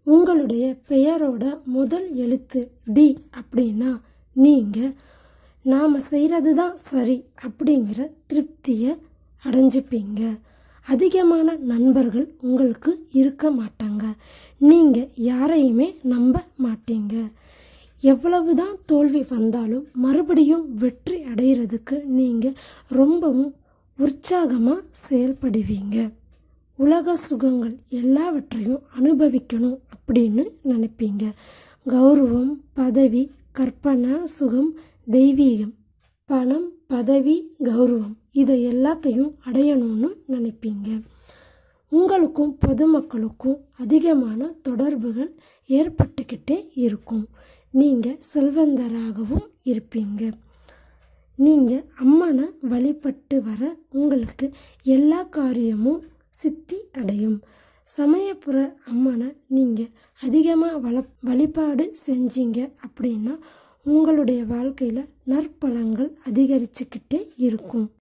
உங்களுடைய பெயரோட முதல் எழுத்து டி அப்படின்னா நீங்கள் நாம் செய்கிறது தான் சரி அப்படிங்கிற திருப்தியை அடைஞ்சிப்பீங்க அதிகமான நண்பர்கள் உங்களுக்கு இருக்க மாட்டாங்க நீங்கள் யாரையுமே நம்ப மாட்டீங்க எவ்வளவுதான் தோல்வி வந்தாலும் மறுபடியும் வெற்றி அடைகிறதுக்கு நீங்கள் ரொம்பவும் உற்சாகமாக செயல்படுவீங்க உலக சுகங்கள் எல்லாவற்றையும் அனுபவிக்கணும் அப்படின்னு நினைப்பீங்க கௌரவம் பதவி கற்பனை சுகம் தெய்வீகம் பணம் பதவி கௌரவம் இதை எல்லாத்தையும் அடையணும்னு நினைப்பீங்க உங்களுக்கும் பொதுமக்களுக்கும் அதிகமான தொடர்புகள் ஏற்பட்டுக்கிட்டே இருக்கும் நீங்கள் செல்வந்தராகவும் இருப்பீங்க நீங்கள் அம்மனை வழிபட்டு வர உங்களுக்கு எல்லா காரியமும் சித்தி அடையும் சமயபுர அம்மனை நீங்கள் அதிகமாக வள வழிபாடு செஞ்சீங்க அப்படின்னா உங்களுடைய வாழ்க்கையில் நற்பலங்கள் அதிகரிச்சுக்கிட்டே இருக்கும்